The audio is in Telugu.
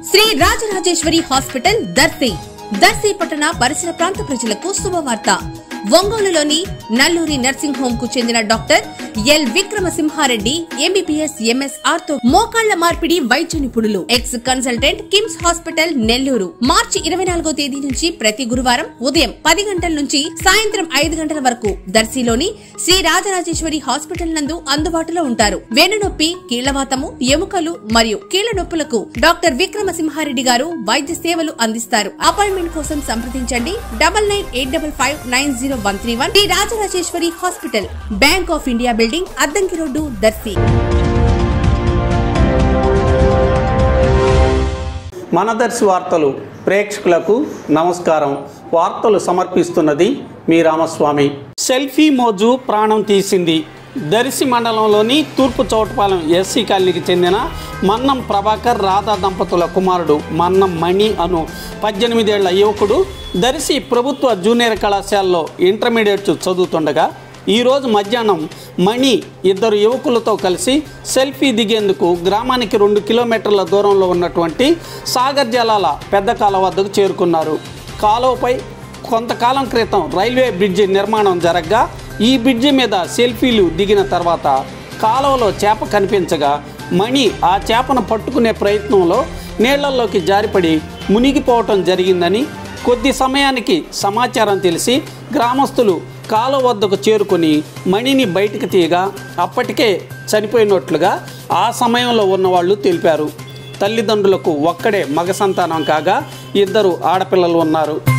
శ్రీ రాజరాజేశ్వరి హాస్పిటల్ దర్శి దర్శి పట్టణ పరిసర ప్రాంత ప్రజలకు శుభవార్త ఒంగోలులోని నల్లూరి నర్సింగ్ హోమ్ కు చెందిన doctor L Vikramasimhareddy MBBS MS ortho మోకాళ్ల మార్పిడి వైద్య నిపుణులు ex consultant KIMS hospital Nellore మార్చి ఇరవై నాలుగో తేదీ నుంచి ప్రతి గురువారం ఉదయం పది గంటల నుంచి సాయంత్రం ఐదు గంటల వరకు దర్శిలోని శ్రీ రాజరాజేశ్వరి హాస్పిటల్ నందు అందుబాటులో ఉంటారు వెన్నునొప్పి కీళ్లవాతము ఎముకలు మరియు కీళ్ల నొప్పులకు డాక్టర్ విక్రమసింహారెడ్డి గారు వైద్య సేవలు అందిస్తారు అపాయింట్మెంట్ కోసం సంప్రదించండి double nine eight double five nine zero one three one Shri Rajarajeshwari hospital bank of India building Addanki road Darshi మనదర్శి వార్తలు ప్రేక్షకులకు నమస్కారం వార్తలు సమర్పిస్తున్నది మీ రామస్వామి సెల్ఫీ మోజు ప్రాణం తీసింది దర్శి మండలంలోని తూర్పు చౌటపాలెం ఎస్సీ కాలనీకి చెందిన మన్నం ప్రభాకర్ రాధా దంపతుల కుమారుడు మన్నం మణి అను పద్దెనిమిదేళ్ల యువకుడు దర్శి ప్రభుత్వ జూనియర్ కళాశాలలో ఇంటర్మీడియట్ చదువుతుండగా ఈరోజు మధ్యాహ్నం మణి ఇద్దరు యువకులతో కలిసి సెల్ఫీ దిగేందుకు గ్రామానికి రెండు కిలోమీటర్ల దూరంలో ఉన్నటువంటి సాగర్ జలాల పెద్ద కాలువ వద్దకు చేరుకున్నారు కాలువపై కొంతకాలం క్రితం రైల్వే బ్రిడ్జి నిర్మాణం జరగగా ఈ బ్రిడ్జి మీద సెల్ఫీలు దిగిన తర్వాత కాలువలో చేప కనిపించగా మణి ఆ చేపను పట్టుకునే ప్రయత్నంలో నీళ్లలోకి జారిపడి మునిగిపోవటం జరిగిందని కొద్ది సమయానికి సమాచారం తెలిసి గ్రామస్తులు కాలువ వద్దకు చేరుకొని మణిని బయటికి తీయగా అప్పటికే చనిపోయినట్లుగా ఆ సమయంలో ఉన్నవాళ్ళు తెలిపారు తల్లిదండ్రులకు ఒక్కడే మగ సంతానం కాగా ఇద్దరు ఆడపిల్లలు ఉన్నారు